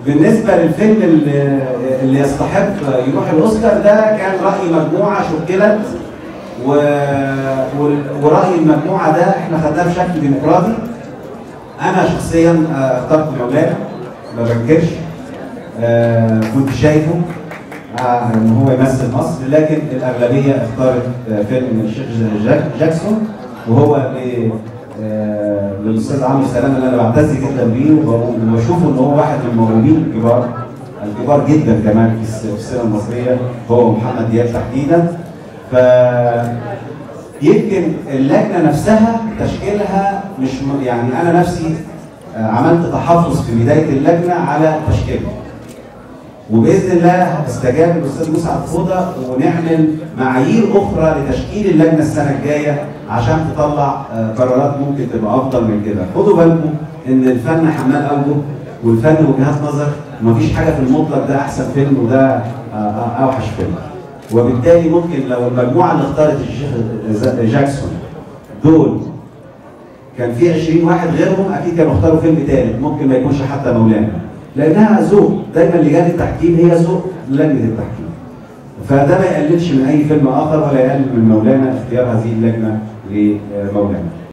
بالنسبه للفيلم اللي, اللي يستحق يروح الاوسكار ده كان راي مجموعه شكلت و... و... وراي المجموعه ده احنا خدناه بشكل ديمقراطي انا شخصيا آه، اخترت مولانا ما بنكرش آه، كنت شايفه آه، ان هو يمثل مصر لكن الاغلبيه اختارت آه، فيلم الشيخ جاك- جاكسون وهو ل- آه، للاستاذ عمرو سلامه اللي انا بعتز جدا بيه وب- وبشوفه ان هو واحد من الموهوبين الكبار الكبار جدا كمان في الس- في السينما المصريه هو محمد دياب تحديدا ف يمكن اللجنه نفسها تشكيلها مش م- يعني انا نفسي آه، عملت تحفظ في بدايه اللجنه على تشكيلها وباذن الله استجاب الاستاذ مسعد فوضى ونعمل معايير اخرى لتشكيل اللجنه السنه الجايه عشان تطلع آه، قرارات ممكن تبقى افضل من كده خدوا بالكم ان الفن حمال اوجه والفن وجهات نظر ومفيش حاجه في المطلق ده احسن فيلم وده آه، آه، اوحش فيلم وبالتالي ممكن لو المجموعه اللي اختارت الشيخ ز- جاكسون دول كان في 20 واحد غيرهم اكيد كانوا اختاروا فيلم ثالث ممكن ما يكونش حتى مولانا لانها ذوق دايما لجان التحكيم هي ذوق لجنه التحكيم فده ما يقللش من اي فيلم اخر ولا يقلل من مولانا اختيار هذه اللجنه لمولانا